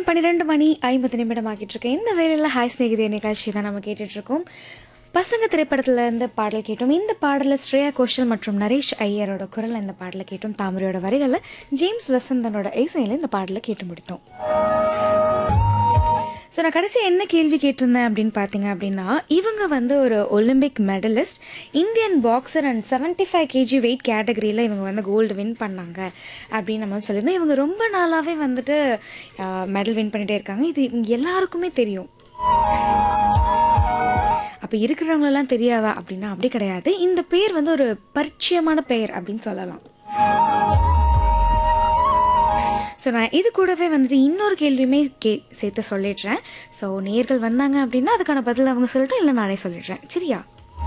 பன்னிரெண்டு மணி ஐம்பது நிமிடம் ஆகிட்டு இருக்கு இந்த வேலையில் ஹாய் ஸ்நேகிதே நிகழ்ச்சி தான் நம்ம கேட்டுட்டு இருக்கோம் பசங்க திரைப்படத்துல இருந்து பாடல் கேட்டோம் இந்த பாடலில் ஸ்ரேயா கோஷல் மற்றும் நரேஷ் ஐயரோட குரல் இந்த பாடலை கேட்டோம் தாமரையோட வரிகளில் ஜேம்ஸ் வசந்தனோட இசையில் இந்த பாடலை கேட்டு முடித்தோம் ஸோ நான் கடைசி என்ன கேள்வி கேட்டிருந்தேன் அப்படின்னு பார்த்தீங்க அப்படின்னா இவங்க வந்து ஒரு Olympic medalist Indian boxer and seventy five KG weight கேட்டகரியில் இவங்க வந்து கோல்டு வின் பண்ணாங்க அப்படின்னு நம்ம வந்து சொல்லியிருந்தோம் இவங்க ரொம்ப நாளாகவே வந்துட்டு மெடல் வின் பண்ணிகிட்டே இருக்காங்க இது இவங்க எல்லாருக்குமே தெரியும் அப்போ இருக்கிறவங்களெல்லாம் தெரியாதா அப்படின்னா அப்படி கிடையாது இந்த பேர் வந்து ஒரு பரிச்சயமான பெயர் அப்படின்னு சொல்லலாம் ஸோ நான் இது கூடவே வந்துட்டு இன்னொரு கேள்வியுமே கே சேர்த்து சொல்லிடுறேன் ஸோ நேர்கள் வந்தாங்க அப்படின்னா அதுக்கான பதில் அவங்க சொல்லிட்டோம் இல்லை நானே சொல்லிடுறேன் சரியா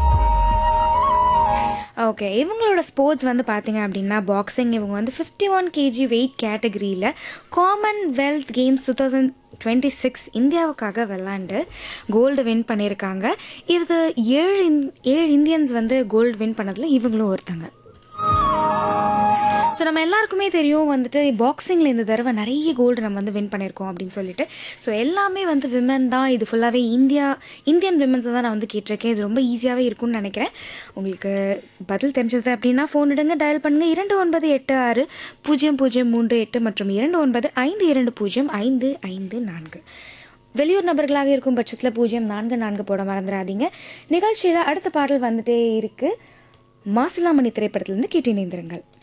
ஓகே இவங்களோட ஸ்போர்ட்ஸ் வந்து பார்த்தீங்க அப்படின்னா பாக்ஸிங் இவங்க வந்து ஃபிஃப்டி ஒன் கேஜி வெயிட் கேட்டகரியில் Commonwealth games two thousand twenty six இந்தியாவுக்காக விளாண்டு கோல்டு வின் பண்ணியிருக்காங்க இது ஏழு இந் ஏழு இந்தியன்ஸ் வந்து கோல்டு வின் பண்ணதில் இவங்களும் ஒருத்தங்க ஸோ நம்ம எல்லாருக்குமே தெரியும் வந்துட்டு பாக்ஸிங்கில் இந்த தடவை நிறைய கோல்டு நம்ம வந்து வின் பண்ணியிருக்கோம் அப்படின்னு சொல்லிட்டு ஸோ எல்லாமே வந்து விமன் தான் இது ஃபுல்லாகவே இந்தியா இந்தியன் விமன்ஸ் தான் நான் வந்து கேட்டிருக்கேன் இது ரொம்ப ஈஸியாகவே இருக்கும்னு நினைக்கிறேன் உங்களுக்கு பதில் தெரிஞ்சது அப்படின்னா ஃபோன் எடுங்க டயல் பண்ணுங்கள் இரண்டு ஒன்பது எட்டு ஆறு பூஜ்ஜியம் பூஜ்ஜியம் மூன்று எட்டு மற்றும் இரண்டு ஒன்பது ஐந்து இரண்டு பூஜ்ஜியம் ஐந்து ஐந்து நான்கு வெளியூர் நபர்களாக இருக்கும் பட்சத்தில் பூஜ்ஜியம் நான்கு நான்கு போட மறந்துடாதீங்க நிகழ்ச்சியில் அடுத்த பாடல் வந்துட்டே இருக்குது மாசிலாமணி திரைப்படத்திலிருந்து கேட்டு இணைந்திருங்கள்